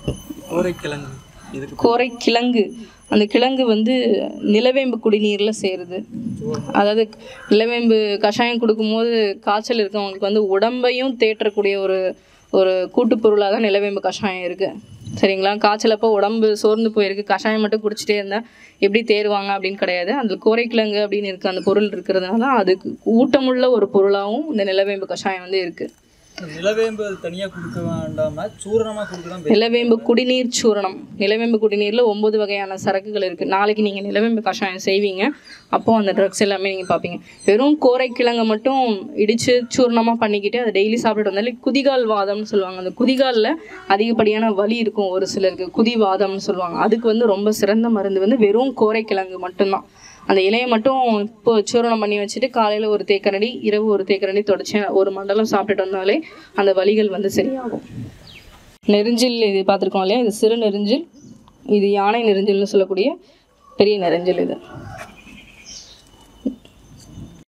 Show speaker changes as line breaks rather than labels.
கோரைக்கிழங்கு இதுக்கு
கோரை கிழங்கு அந்த கிழங்கு வந்து நிலவேம்பு குடிநீரில் சேருது அதாவது நிலவேம்பு கஷாயம் கொடுக்கும்போது காய்ச்சல் இருக்கவங்களுக்கு வந்து உடம்பையும் தேற்றக்கூடிய ஒரு ஒரு கூட்டுப்பொருளாக தான் நிலவேம்பு கஷாயம் இருக்குது சரிங்களா காய்ச்சலப்போ உடம்பு சோர்ந்து போயிருக்கு கஷாயம் மட்டும் குடிச்சிட்டே இருந்தால் எப்படி தேறுவாங்க அப்படின்னு கிடையாது அந்த கோரைக்கிழங்கு அப்படின்னு இருக்குது அந்த பொருள் இருக்கிறதுனால அதுக்கு ஊட்டமுள்ள ஒரு பொருளாகவும் இந்த நிலவேம்பு கஷாயம் வந்து இருக்குது
நிலவேம்பு அது தனியாக கொடுக்க வேண்டாம சூரணமாக கொடுக்க தான்
நிலவேம்பு குடிநீர் சூரணம் நிலவேம்பு குடிநீரில் ஒம்பது வகையான சரக்குகள் இருக்குது நாளைக்கு நீங்கள் நிலவேம்பு கஷாயம் செய்வீங்க அப்போ அந்த ட்ரக்ஸ் எல்லாமே நீங்கள் பார்ப்பீங்க வெறும் கோரைக்கிழங்கை மட்டும் இடித்து சூரணமாக பண்ணிக்கிட்டு அதை டெய்லி சாப்பிட்டு வந்தாலே குதிகால் வாதம்னு சொல்லுவாங்க அந்த குதிகாலில் அதிகப்படியான வலி இருக்கும் ஒரு சிலருக்கு குதிவாதம்னு சொல்லுவாங்க அதுக்கு வந்து ரொம்ப சிறந்த மருந்து வந்து வெறும் கோரைக்கிழங்கு மட்டும்தான் அந்த இலையை மட்டும் இப்போ சூரணம் பண்ணி வச்சுட்டு காலையில் ஒரு தேக்கரண்டி இரவு ஒரு தேக்கரண்டி தொடச்சி ஒரு மண்டலம் சாப்பிட்டுட்டு வந்தாலே அந்த வலிகள் வந்து சரியாகும் நெரிஞ்சில் இது பார்த்துருக்கோம் இல்லையா இது சிறு நெரிஞ்சில் இது யானை நெரிஞ்சில்னு சொல்லக்கூடிய பெரிய நெரிஞ்சில் இது